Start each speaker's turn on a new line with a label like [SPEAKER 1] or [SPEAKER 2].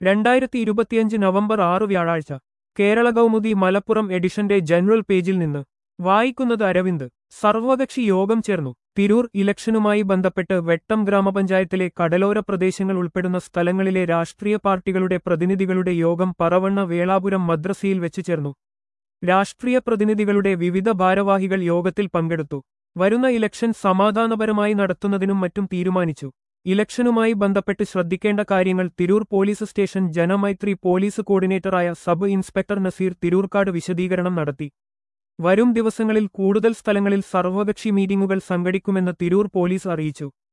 [SPEAKER 1] രണ്ടായിരത്തി ഇരുപത്തിയഞ്ച് നവംബർ ആറ് വ്യാഴാഴ്ച കേരള കൗമുദി മലപ്പുറം എഡിഷന്റെ ജനറൽ പേജിൽ നിന്ന് വായിക്കുന്നത് അരവിന്ദ് സർവകക്ഷി യോഗം ചേർന്നു തിരൂർ ഇലക്ഷനുമായി ബന്ധപ്പെട്ട് വെട്ടം ഗ്രാമപഞ്ചായത്തിലെ കടലോര പ്രദേശങ്ങൾ ഉൾപ്പെടുന്ന സ്ഥലങ്ങളിലെ രാഷ്ട്രീയ പാർട്ടികളുടെ പ്രതിനിധികളുടെ യോഗം പറവണ്ണ വേളാപുരം മദ്രസയിൽ വെച്ച് ചേർന്നു രാഷ്ട്രീയ പ്രതിനിധികളുടെ വിവിധ ഭാരവാഹികൾ യോഗത്തിൽ പങ്കെടുത്തു വരുന്ന ഇലക്ഷൻ സമാധാനപരമായി നടത്തുന്നതിനും മറ്റും തീരുമാനിച്ചു ഇലക്ഷനുമായി ബന്ധപ്പെട്ട് ശ്രദ്ധിക്കേണ്ട കാര്യങ്ങൾ Tirur police station Janamaithri police കോർഡിനേറ്ററായ സബ് ഇൻസ്പെക്ടർ നസീർ തിരൂർക്കാട് വിശദീകരണം നടത്തി വരും ദിവസങ്ങളിൽ കൂടുതൽ സ്ഥലങ്ങളിൽ സർവകക്ഷി മീറ്റിംഗുകൾ സംഘടിക്കുമെന്ന് തിരൂർ പോലീസ് അറിയിച്ചു